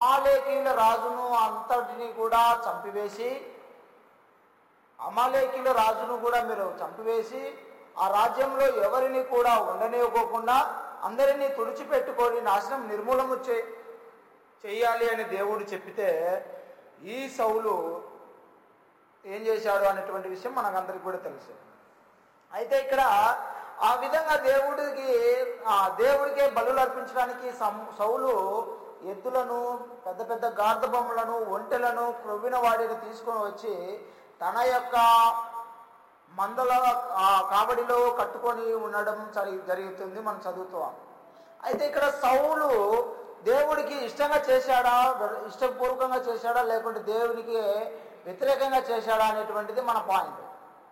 అమాలేకీల రాజును అంతటిని కూడా చంపివేసి అమాలేకీల రాజును కూడా మీరు చంపివేసి ఆ రాజ్యంలో ఎవరిని కూడా ఉండనివ్వకోకుండా అందరినీ తుడిచిపెట్టుకొని నాశనం నిర్మూలము చే చెయ్యాలి అని దేవుడు చెప్పితే ఈ సౌలు ఏం చేశాడు అనేటువంటి విషయం మనకందరికి కూడా తెలుసు అయితే ఇక్కడ ఆ విధంగా దేవుడికి ఆ దేవుడికే బలులు అర్పించడానికి సం- సౌలు ఎద్దులను పెద్ద పెద్ద గార్ధ బొమ్మలను ఒంటెలను క్రొవ్విన వాడిని తీసుకొని వచ్చి తన యొక్క మందల ఆ కావడిలో కట్టుకొని ఉండడం జరి- జరుగుతుంది మనం చదువుతాం అయితే ఇక్కడ సౌలు దేవుడికి ఇష్టంగా చేశాడా ఇష్టపూర్వకంగా చేశాడా లేకుంటే దేవునికి వ్యతిరేకంగా చేశాడా అనేటువంటిది మన పాయింట్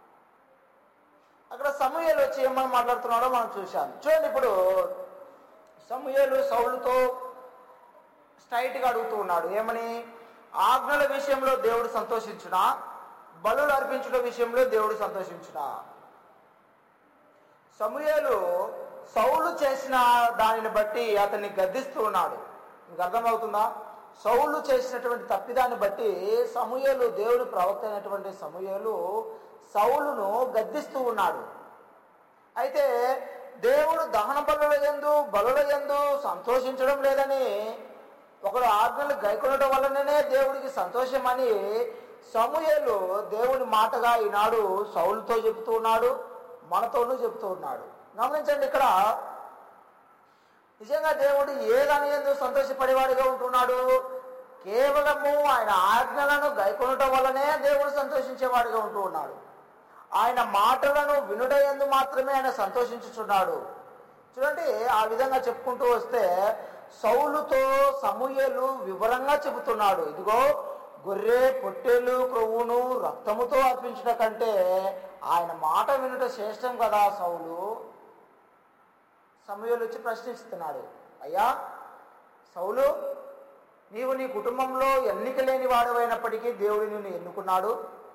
అక్కడ సమూహలు వచ్చి ఏమని మాట్లాడుతున్నాడో మనం చూశాం చూడండి ఇప్పుడు సమూహలు సౌలుతో స్ట్రైట్గా అడుగుతూ ఉన్నాడు ఏమని ఆజ్ఞల విషయంలో దేవుడు సంతోషించునా బలులు అర్పించడం విషయంలో దేవుడు సంతోషించునా సమూహలు సౌలు చేసిన దానిని బట్టి అతన్ని గద్దిస్తూ ఉన్నాడు మీకు అర్థమవుతుందా సౌలు చేసినటువంటి తప్పిదాన్ని బట్టి సమూహలు దేవుడు ప్రవక్త అయినటువంటి సమూహలు సౌలును గద్దిస్తూ ఉన్నాడు అయితే దేవుడు దహన బలుల ఎందు బలుల ఎందు సంతోషించడం లేదని ఒకడు ఆజ్ఞలు గైకొనడం వల్లనే దేవుడికి సంతోషమని సమూహలు దేవుని మాటగా ఈనాడు సౌలుతో చెబుతూ ఉన్నాడు మనతోనూ చెబుతూ ఉన్నాడు గమనించండి ఇక్కడ నిజంగా దేవుడు ఏదని ఎందుకు సంతోషపడేవాడిగా ఉంటున్నాడు కేవలము ఆయన ఆజ్ఞలను గైకొనటం వల్లనే దేవుడు సంతోషించేవాడిగా ఉంటూ ఉన్నాడు ఆయన మాటలను వినుట ఎందు మాత్రమే ఆయన సంతోషించుచున్నాడు చూడండి ఆ విధంగా చెప్పుకుంటూ వస్తే సౌలుతో సమూహలు వివరంగా చెబుతున్నాడు ఇదిగో గొర్రె పొట్టేలు క్రొవ్వును రక్తముతో అర్పించడం కంటే ఆయన మాట వినుట శ్రేష్టం కదా సౌలు సమయంలో వచ్చి ప్రశ్నిస్తున్నాడు అయ్యా సౌలు నీవు నీ కుటుంబంలో ఎన్నిక లేని వాడవైనప్పటికీ దేవుడు నిన్ను ఎన్నుకున్నాడు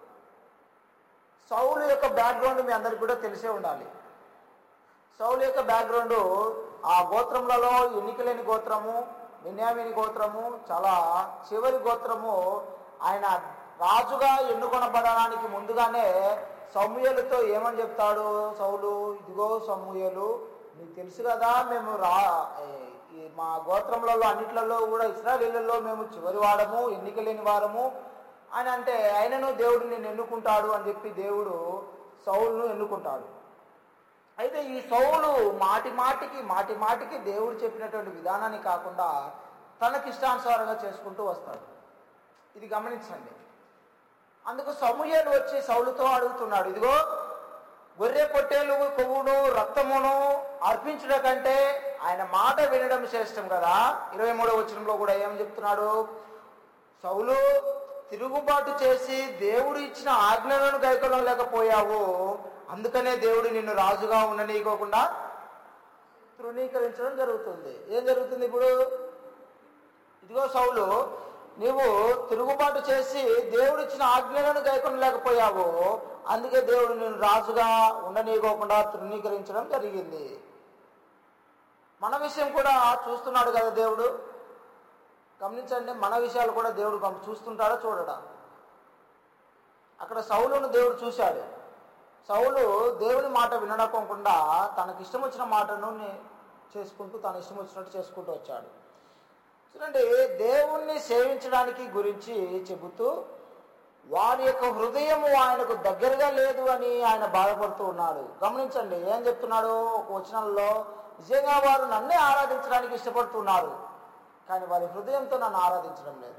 సౌలు యొక్క బ్యాక్గ్రౌండ్ మీ అందరికి కూడా తెలిసే ఉండాలి సౌలు యొక్క బ్యాక్గ్రౌండ్ ఆ గోత్రములలో ఎన్నిక లేని గోత్రము బిన్యామిని గోత్రము చాలా చివరి గోత్రము ఆయన రాజుగా ఎన్నుకొనబడడానికి ముందుగానే సమూహలతో ఏమని చెప్తాడు సౌలు ఇదిగో సమూహలు నీకు తెలుసు కదా మేము రా ఏ- ఈ మా గోత్రములలో అన్నిట్లలో కూడా ఇస్రాయలీలలో మేము చివరి వాడము ఎన్నిక లేని వారము అని అంటే ఆయనను దేవుడు నిన్ను ఎన్నుకుంటాడు అని చెప్పి దేవుడు సౌలును ఎన్నుకుంటాడు అయితే ఈ సౌలు మాటి మాటికి మాటి మాటికి దేవుడు చెప్పినటువంటి విధానాన్ని కాకుండా తనకి ఇష్టానుసారంగా చేసుకుంటూ వస్తాడు ఇది గమనించండి అందుకు సమూహలు వచ్చి సౌలుతో అడుగుతున్నాడు ఇదిగో గొర్రె పొట్టేలు కొవ్వును రక్తమును అర్పించడం కంటే ఆయన మాట వినడం శ్రేష్టం కదా ఇరవై మూడో వచనంలో కూడా ఏం చెప్తున్నాడు సౌలు తిరుగుబాటు చేసి దేవుడు ఇచ్చిన ఆజ్ఞలను గైకొనలేకపోయావు అందుకనే దేవుడు నిన్ను రాజుగా ఉండనీయకోకుండా తృణీకరించడం జరుగుతుంది ఏం జరుగుతుంది ఇప్పుడు ఇదిగో సౌలు నీవు తిరుగుబాటు చేసి దేవుడు ఇచ్చిన ఆజ్ఞలను గైకొనలేకపోయావు అందుకే దేవుడు నేను రాజుగా ఉండనీయకోకుండా తృణీకరించడం జరిగింది మన విషయం కూడా చూస్తున్నాడు కదా దేవుడు గమనించండి మన విషయాలు కూడా దేవుడు గమ- చూస్తుంటాడా చూడడా అక్కడ సౌలును దేవుడు చూశాడు సౌలు దేవుని మాట వినడకోకుండా తనకి ఇష్టం వచ్చిన మాటను ని- చేసుకుంటూ తన ఇష్టం వచ్చినట్టు చేసుకుంటూ వచ్చాడు చూడండి దేవుణ్ణి సేవించడానికి గురించి చెబుతూ వారి యొక్క హృదయము ఆయనకు దగ్గరగా లేదు అని ఆయన బాధపడుతూ ఉన్నాడు గమనించండి ఏం చెప్తున్నాడు ఒక వచనంలో నిజంగా వారు నన్నే ఆరాధించడానికి ఇష్టపడుతున్నారు కానీ వారి హృదయంతో నన్ను ఆరాధించడం లేదు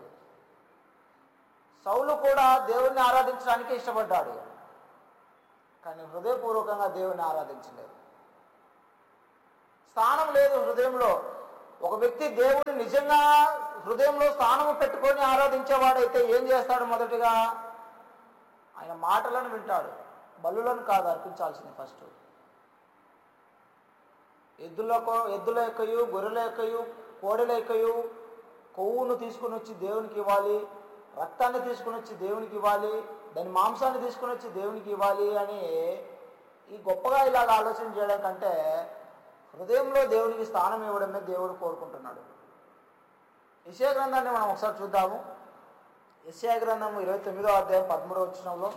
సౌలు కూడా దేవుణ్ణి ఆరాధించడానికి ఇష్టపడ్డాడు కానీ హృదయపూర్వకంగా దేవుణ్ణి ఆరాధించలేదు స్థానం లేదు హృదయంలో ఒక వ్యక్తి దేవుని నిజంగా హృదయంలో స్థానము పెట్టుకొని ఆరాధించేవాడైతే ఏం చేస్తాడు మొదటిగా ఆయన మాటలను వింటాడు బలులను కాదు అర్పించాల్సింది ఫస్ట్ ఎద్దులకు ఎద్దుల యొక్కయు గొర్రెల యొక్కయు కోడెల యొక్కయు కొవ్వును తీసుకుని వచ్చి దేవునికి ఇవ్వాలి రక్తాన్ని తీసుకుని వచ్చి దేవునికి ఇవ్వాలి దాని మాంసాన్ని తీసుకుని వచ్చి దేవునికి ఇవ్వాలి అని ఈ గొప్పగా ఇలాగ ఆలోచన చేయడం కంటే హృదయంలో దేవునికి స్థానం ఇవ్వడమే దేవుడు కోరుకుంటున్నాడు యశయ గ్రంథాన్ని మనం ఒకసారి చూద్దాము యశయ గ్రంథము ఇరవై తొమ్మిదో అధ్యాయం పదమూడవ వచ్చినంలో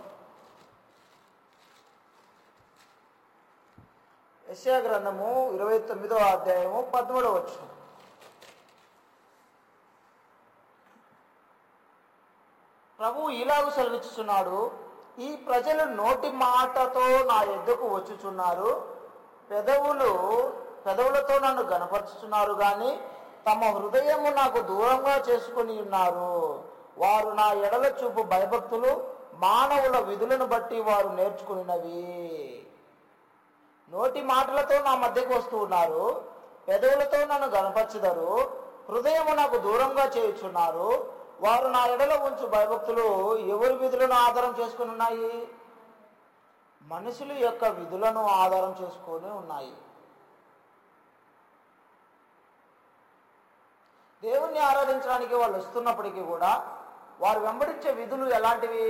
యశయ గ్రంథము ఇరవై తొమ్మిదో అధ్యాయము పదమూడవ వచ్చిన ప్రభు ఇలాగు సెలవిస్తున్నాడు ఈ ప్రజలు నోటి మాటతో నా ఎద్దుకు వచ్చుచున్నారు పెదవులు పెదవులతో నన్ను గనపరుచుతున్నారు కానీ తమ హృదయము నాకు దూరంగా చేసుకుని ఉన్నారు వారు నా ఎడల చూపు భయభక్తులు మానవుల విధులను బట్టి వారు నేర్చుకున్నవి నోటి మాటలతో నా మధ్యకు వస్తూ ఉన్నారు పెదవులతో నన్ను గనపరచుదరు హృదయము నాకు దూరంగా చేయుచున్నారు వారు నా ఎడల ఉంచు భయభక్తులు ఎవరి విధులను ఆధారం చేసుకుని ఉన్నాయి మనుషుల యొక్క విధులను ఆధారం చేసుకొని ఉన్నాయి దేవుణ్ణి ఆరాధించడానికి వాళ్ళు వస్తున్నప్పటికీ కూడా వారు వెంబడించే విధులు ఎలాంటివి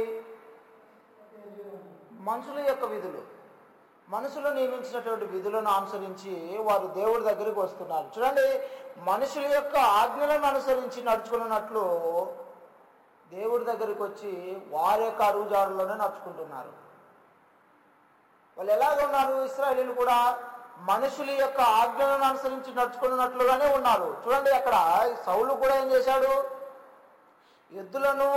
మనుషుల యొక్క విధులు మనుషులు నియమించినటువంటి విధులను అనుసరించి వారు దేవుడి దగ్గరికి వస్తున్నారు చూడండి మనుషుల యొక్క ఆజ్ఞలను అనుసరించి నడుచుకున్నట్లు దేవుడి దగ్గరికి వచ్చి వారి యొక్క అడుగుజాడులోనే నడుచుకుంటున్నారు వాళ్ళు ఎలాగ ఉన్నారు ఇస్రాయలీలు కూడా మనుషుల యొక్క ఆజ్ఞలను అనుసరించి నడుచుకున్నట్లుగానే ఉన్నారు చూడండి అక్కడ సౌలు కూడా ఏం చేశాడు ఎద్దులను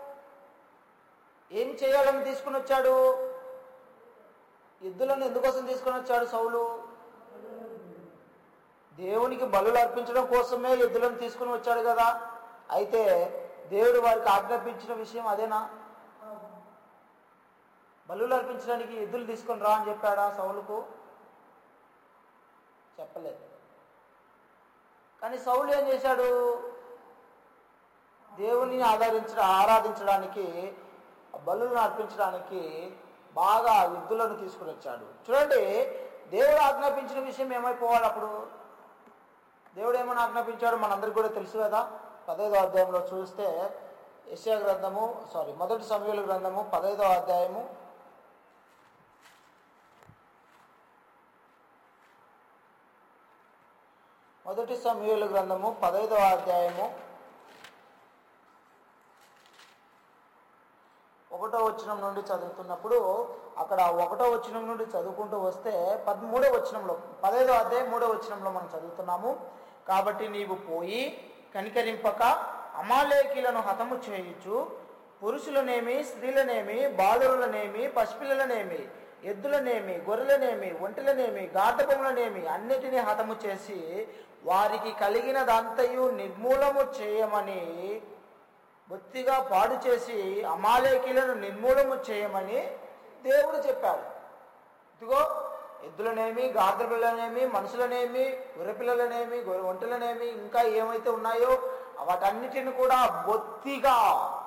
ఏం చేయాలని తీసుకుని వచ్చాడు ఎద్దులను ఎందుకోసం తీసుకొని వచ్చాడు సౌలు దేవునికి బలులు అర్పించడం కోసమే ఎద్దులను తీసుకుని వచ్చాడు కదా అయితే దేవుడు వారికి ఆజ్ఞాపించిన విషయం అదేనా బలులు అర్పించడానికి ఎద్దులు తీసుకొని రా అని చెప్పాడా సౌలుకు చెప్పలేదు కానీ సౌలు ఏం చేశాడు దేవుని ఆధారించ ఆరాధించడానికి బలులను అర్పించడానికి బాగా ఎద్దులను తీసుకుని వచ్చాడు చూడండి దేవుడు ఆజ్ఞాపించిన విషయం ఏమైపోవాలి అప్పుడు దేవుడు ఏమని ఆజ్ఞాపించాడు మనందరికి కూడా తెలుసు కదా పదైదో అధ్యాయంలో చూస్తే యశ్యా గ్రంథము సారీ మొదటి సమయాల గ్రంథము పదైదో అధ్యాయము మొదటి సమయాల గ్రంథము పదైదవ అధ్యాయము ఒకటో వచనం నుండి చదువుతున్నప్పుడు అక్కడ ఒకటో వచనం నుండి చదువుకుంటూ వస్తే పదమూడో వచనంలో పదైదో అధ్యాయం మూడో వచనంలో మనం చదువుతున్నాము కాబట్టి నీవు పోయి కనికరింపక అమాలేకీలను హతము చేయుచు పురుషులనేమి స్త్రీలనేమి బాలురులనేమి పసిపిల్లలనేమి ఎద్దులనేమి గొర్రెలనేమి ఒంటెలనేమి గాటపములనేమి అన్నిటినీ హతము చేసి వారికి కలిగినదంతయు నిర్మూలము చేయమని బొత్తిగా పాడు చేసి అమాలేకీలను నిర్మూలము చేయమని దేవుడు చెప్పాడు ఇదిగో ఎద్దులనేమి గార్దపిల్లలనేమి మనుషులనేమి గొర్రెపిల్లలనేమి గొర్రె ఒంటెలనేమి ఇంకా ఏమైతే ఉన్నాయో వాటన్నిటిని కూడా బొత్తిగా